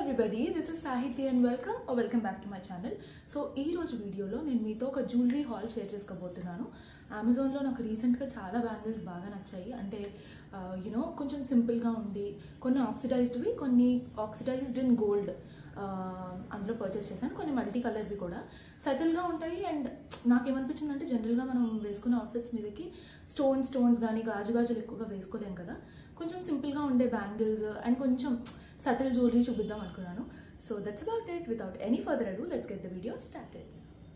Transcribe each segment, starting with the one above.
Everybody this is Sahiti and welcome welcome back to my channel so ఈ రోజు వీడియోలో నేను మీతో ఒక జ్యువెలరీ హాల్ షేర్ చేసుకోబోతున్నాను అమెజాన్లో నాకు రీసెంట్గా చాలా బ్యాంగిల్స్ బాగా నచ్చాయి అంటే యునో కొంచెం సింపుల్గా ఉండి కొన్ని ఆక్సిడైజ్డ్వి కొన్ని ఆక్సిడైజ్డ్ ఇన్ గోల్డ్ అందులో పర్చేస్ చేశాను కొన్ని మల్టీ కలర్వి కూడా సటిల్గా ఉంటాయి అండ్ నాకేమనిపించింది అంటే జనరల్గా మనం వేసుకున్న అవుట్ఫిట్స్ మీదకి స్టోన్ స్టోన్స్ కానీ గాజు గాజులు ఎక్కువగా వేసుకోలేం కదా కొంచెం సింపుల్గా ఉండే బ్యాంగిల్స్ అండ్ కొంచెం సటిల్ జ్యువెలరీ చూపిద్దాం అనుకున్నాను so that's about it without any further ado let's get the video started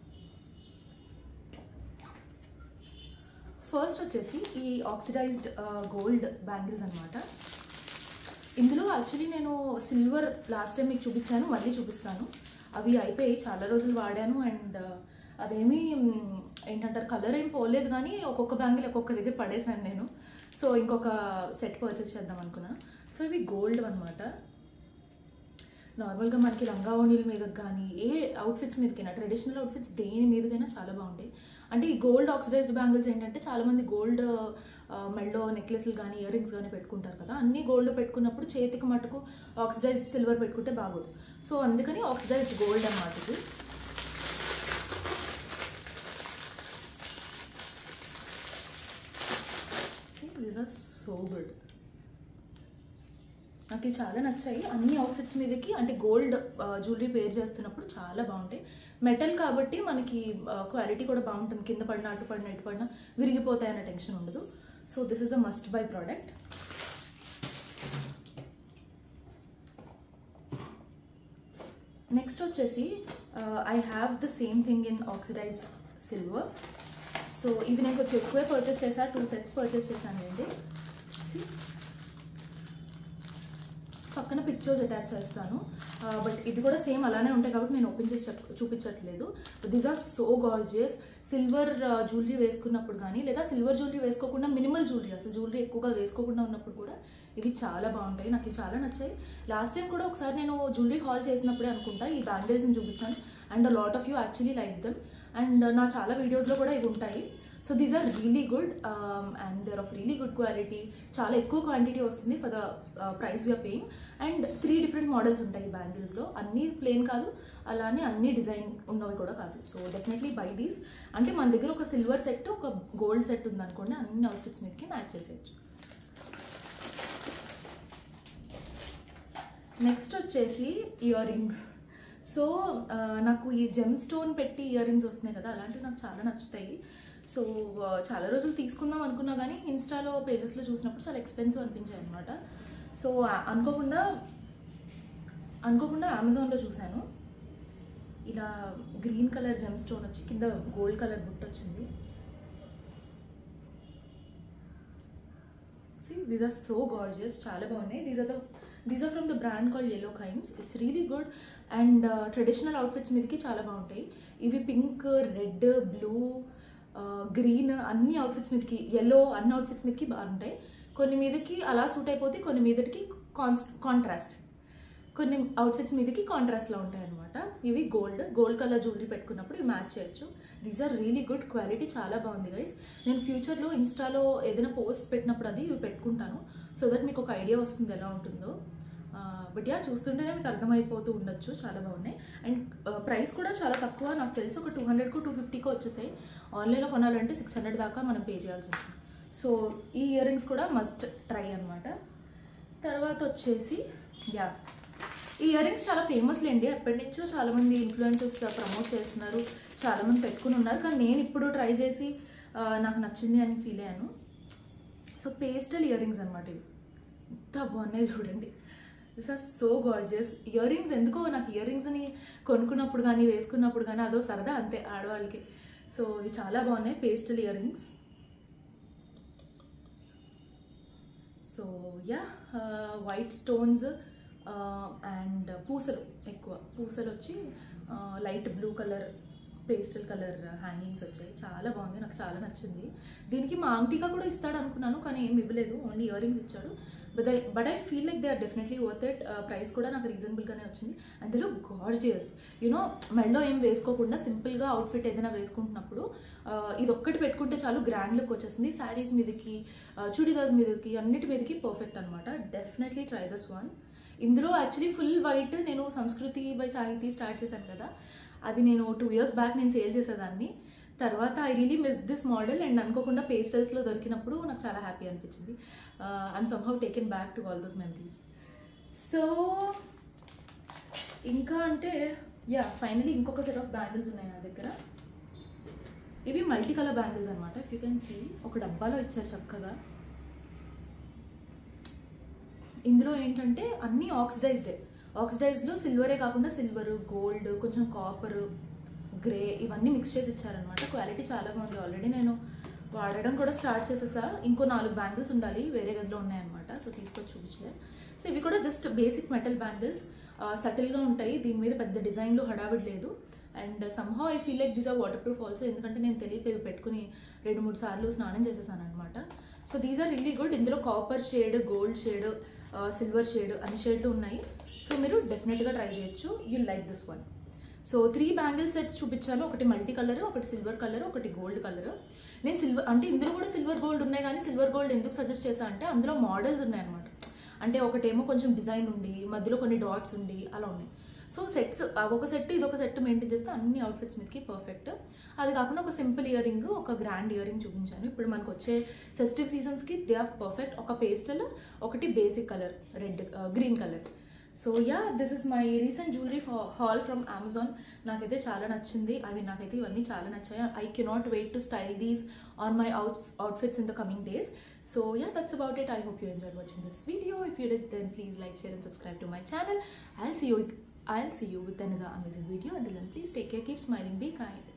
first వచ్చేసి ఈ ఆక్సిడైజ్డ్ గోల్డ్ బ్యాంగిల్స్ అనమాట ఇందులో యాక్చువల్లీ నేను సిల్వర్ లాస్ట్ టైం మీకు చూపించాను మళ్ళీ చూపిస్తాను అవి అయిపోయి చాలా రోజులు వాడాను అండ్ అదేమీ మ్, ఏంటంటారు కలర్ ఏం పోలేదు కానీ ఒక్కొక్క బ్యాంగిల్ ఒక్కొక్క దగ్గర పడేసాను నేను సో ఇంకొక సెట్ పర్చేస్ చేద్దాం అనుకున్నాను సో ఇవి గోల్డ్ అనమాట నార్మల్గా మనకి లంగా ఓణీల మీద కానీ ఏ అవుట్ఫిట్స్ మీదకైనా ట్రెడిషనల్ అవుట్ఫిట్స్ దేని మీదకైనా చాలా బాగుంటాయి అంటే ఈ గోల్డ్ ఆక్సిడైజ్డ్ బ్యాంగిల్స్ ఏంటంటే చాలామంది గోల్డ్ మెడలో నెక్లెస్లు కానీ ఇయర్ రింగ్స్ కానీ పెట్టుకుంటారు కదా అన్ని గోల్డ్ పెట్టుకున్నప్పుడు చేతికి మటుకు ఆక్సిడైజ్డ్ సిల్వర్ పెట్టుకుంటే బాగోదు సో అందుకని ఆక్సిడైజ్డ్ గోల్డ్ అన్నమాట ఇది దీస్ ఆర్ సో గుడ్ నాకు ఇవి చాలా నచ్చాయి అన్ని అవుట్ఫిట్స్ మీదకి అంటే గోల్డ్ జ్యువెలరీ పేర్ చేస్తున్నప్పుడు చాలా బాగుంటాయి మెటల్ కాబట్టి మనకి క్వాలిటీ కూడా బాగుంటుంది కింద పడిన అటు పడిన ఇటు పడిన విరిగిపోతాయి అనే టెన్షన్ ఉండదు so this is a must buy product next వచ్చేసి I have the same thing in oxidised silver so ఇవి నేను కొంచెం ఎక్కువే పర్చేస్ చేశాను టూ సెట్స్ పర్చేస్ చేశాను అండి పక్కన పిక్చర్స్ అటాచ్ చేస్తాను బట్ ఇది కూడా సేమ్ అలానే ఉంటాయి కాబట్టి నేను ఓపెన్ చేసి చెప్ చూపించట్లేదు these are so gorgeous silver jewellery వేసుకున్నప్పుడు కానీ లేదా సిల్వర్ జ్యువెలరీ వేసుకోకుండా మినిమల్ జ్యువెలరీ అసలు జ్యువెలరీ ఎక్కువగా వేసుకోకుండా ఉన్నప్పుడు కూడా ఇవి చాలా బాగుంటాయి నాకు ఇవి చాలా నచ్చాయి లాస్ట్ టైం కూడా ఒకసారి నేను జ్యువెలరీ హాల్ చేసినప్పుడే అనుకుంటా ఈ బ్యాంగిల్స్ని చూపించాను and lot of you actually like them and నా చాలా వీడియోస్లో కూడా ఇవి ఉంటాయి so these are really good and they're of really good quality చాలా ఎక్కువ క్వాంటిటీ వస్తుంది for the price we are paying and three different models ఉంటాయి ఈ బ్యాంగిల్స్లో అన్నీ ప్లేన్ కాదు అలానే అన్ని డిజైన్ ఉన్నవి కూడా కాదు సో డెఫినెట్లీ బై దీస్ అంటే మన దగ్గర ఒక సిల్వర్ సెట్ ఒక గోల్డ్ సెట్ ఉందనుకోండి అన్ని అవుట్ఫిట్స్ మీదకి మ్యాచ్ చేసేయచ్చు నెక్స్ట్ వచ్చేసి ఇయర్ రింగ్స్ సో నాకు ఈ జెమ్ స్టోన్ పెట్టి ఇయర్ రింగ్స్ వస్తున్నాయి కదా అలాంటివి నాకు చాలా నచ్చుతాయి సో చాలా రోజులు తీసుకుందాం అనుకున్నా కానీ ఇన్స్టాలో పేజెస్లో చూసినప్పుడు చాలా ఎక్స్పెన్సివ్ అనిపించాయి అనమాట సో అనుకోకుండా అనుకోకుండా అమెజాన్లో చూశాను ఇలా గ్రీన్ కలర్ జెమ్ స్టోన్ వచ్చి కింద గోల్డ్ కలర్ బుట్ట వచ్చింది see these are so gorgeous చాలా బాగున్నాయి these are the these are from the brand call Yellow Chimes it's really good and traditional outfits మీదకి చాలా బాగుంటాయి ఇవి పింక్ రెడ్ బ్లూ గ్రీన్ అన్ని అవుట్ఫిట్స్ మీదకి ఎల్లో అన్ని అవుట్ఫిట్స్ మీదకి బాగుంటాయి కొన్ని మీదకి అలా సూట్ అయిపోతే కొన్ని మీదకి కాన్స్ కాంట్రాస్ట్ కొన్ని అవుట్ఫిట్స్ మీదకి కాంట్రాస్ట్లో ఉంటాయి అనమాట ఇవి గోల్డ్ గోల్డ్ కలర్ జ్యువెలరీ పెట్టుకున్నప్పుడు ఇవి మ్యాచ్ చేయొచ్చు these are really good quality చాలా బాగుంది గైస్ నేను ఫ్యూచర్లో ఇన్స్టాలో ఏదైనా పోస్ట్ పెట్టినప్పుడు అది ఇవి పెట్టుకుంటాను సో దట్ మీకు ఒక ఐడియా వస్తుంది ఎలా ఉంటుందో బట్ యా చూస్తుంటేనే మీకు అర్థమైపోతూ ఉండొచ్చు చాలా బాగున్నాయి అండ్ ప్రైస్ కూడా చాలా తక్కువ నాకు తెలిసి ఒక టూ హండ్రెడ్కు టూ ఫిఫ్టీకో వచ్చేసాయి ఆన్లైన్లో కొనాలంటే సిక్స్ హండ్రెడ్ దాకా మనం పే చేయాల్సి ఉంటుంది సో ఈ ఇయర్ రింగ్స్ కూడా మస్ట్ ట్రై అనమాట తర్వాత వచ్చేసి యా ఈ ఇయర్ రింగ్స్ చాలా ఫేమస్ లేండి ఎప్పటి నుంచో చాలామంది ఇన్ఫ్లుయెన్సెస్ ప్రమోట్ చేస్తున్నారు చాలామంది పెట్టుకుని ఉన్నారు కానీ నేను ఇప్పుడు ట్రై చేసి ఆ, నాకు నచ్చింది అని ఫీల్ అయ్యాను సో పేస్టల్ ఇయర్ రింగ్స్ అనమాట ఇవి ఎంత బాగున్నాయి చూడండి this are so gorgeous earrings ఎందుకో నాకు ఇయర్ రింగ్స్ని కొనుక్కున్నప్పుడు కానీ వేసుకున్నప్పుడు కానీ అదో సరదా అంతే ఆడవాళ్ళకి సో ఇవి చాలా బాగున్నాయి pastel earrings so yeah white stones and పూసలు ఎక్కువ పూసలు వచ్చి light blue colour pastel colour hangings వచ్చాయి చాలా బాగుంది నాకు చాలా నచ్చింది దీనికి మా ఆంటీగా కూడా ఇస్తాడు అనుకున్నాను కానీ ఏం ఇవ్వలేదు ఓన్లీ ఇయర్ రింగ్స్ ఇచ్చాడు but I but I feel like they are definitely worth it price కూడా నాకు రీజనబుల్గానే వచ్చింది అందులో గార్జియస్ యూనో మెడలో ఏం వేసుకోకుండా సింపుల్గా అవుట్ఫిట్ ఏదైనా వేసుకుంటున్నప్పుడు ఆ, ఇది ఒక్కటి పెట్టుకుంటే చాలు గ్రాండ్ లుక్ వచ్చేసింది శారీస్ మీదకి చుడిదార్స్ మీదకి అన్నిటి మీదకి పర్ఫెక్ట్ అనమాట డెఫినెట్లీ ట్రై దస్ వన్ ఇందులో యాక్చువల్లీ ఫుల్ వైట్ నేను సంస్కృతి బై సాహితీ స్టార్ట్ చేశాను కదా అది నేను టూ ఇయర్స్ బ్యాక్ నేను సేల్ చేసేదాన్ని తర్వాత I really miss this model and అనుకోకుండా పేస్టల్స్లో దొరికినప్పుడు నాకు చాలా హ్యాపీ అనిపించింది I'm somehow taken back to all those memories so ఇంకా అంటే యా ఫైనలీ ఇంకొక సెట్ ఆఫ్ బ్యాంగిల్స్ ఉన్నాయి నా దగ్గర ఇవి మల్టీ కలర్ బ్యాంగిల్స్ అనమాట ఇఫ్ యూ కెన్ సీ ఒక డబ్బాలో ఇచ్చారు చక్కగా ఇందులో ఏంటంటే అన్నీ ఆక్సిడైజ్డే ఆక్సిడైజ్డ్లో సిల్వరే కాకుండా సిల్వర్ గోల్డ్ కొంచెం కాపర్ గ్రే ఇవన్నీ మిక్స్ చేసి ఇచ్చారనమాట క్వాలిటీ చాలా బాగుంది ఆల్రెడీ నేను వాడడం కూడా స్టార్ట్ చేసేసా ఇంకో నాలుగు బ్యాంగిల్స్ ఉండాలి వేరే గదిలో ఉన్నాయన్నమాట సో తీసుకొచ్చి చూపించలే సో ఇవి కూడా జస్ట్ బేసిక్ మెటల్ బ్యాంగిల్స్ సటిల్గా ఉంటాయి దీని మీద పెద్ద డిజైన్లు హడావిడి లేదు and somehow I feel like these are waterproof also ఎందుకంటే నేను తెలియక ఇవి పెట్టుకుని రెండు మూడు సార్లు స్నానం చేసేసాను అనమాట so these are really good ఇందులో copper shade gold shade silver shade అన్ని షేడ్లు ఉన్నాయి సో మీరు డెఫినెట్గా ట్రై చేయొచ్చు you like this one so three bangle sets చూపించాను ఒకటి మల్టీ కలర్ ఒకటి సిల్వర్ కలర్ ఒకటి గోల్డ్ కలర్ నేను సిల్వర్ అంటే ఇందులో కూడా సిల్వర్ గోల్డ్ ఉన్నాయి కానీ సిల్వర్ గోల్డ్ ఎందుకు సజెస్ట్ చేశా అంటే అందులో మోడల్స్ ఉన్నాయి అనమాట అంటే ఒకటేమో కొంచెం డిజైన్ ఉండి మధ్యలో కొన్ని డాట్స్ ఉండి అలా ఉన్నాయి సో సెట్స్ ఒక సెట్ ఇది ఒక సెట్ మెయింటైన్ చేస్తే అన్ని అవుట్ఫిట్స్ మీదకి పర్ఫెక్ట్ అది కాకుండా ఒక సింపుల్ ఇయర్ రింగ్ ఒక గ్రాండ్ ఇయర్ రింగ్ చూపించాను ఇప్పుడు మనకు వచ్చే ఫెస్టివ్ సీజన్స్కి దే ఆర్ పర్ఫెక్ట్ ఒక పేస్టల్ ఒకటి basic colour red green colour so yeah this is my recent jewellery haul from Amazon నాకైతే చాలా నచ్చింది అవి నాకైతే ఇవన్నీ చాలా నచ్చాయి I cannot wait to style these on my out outfits in the coming days so yeah that's about it I hope you enjoy watching this video if you did then please like share and subscribe to my channel I'll see you I'll see you with another amazing video. Until then, please take care, keep smiling, be kind.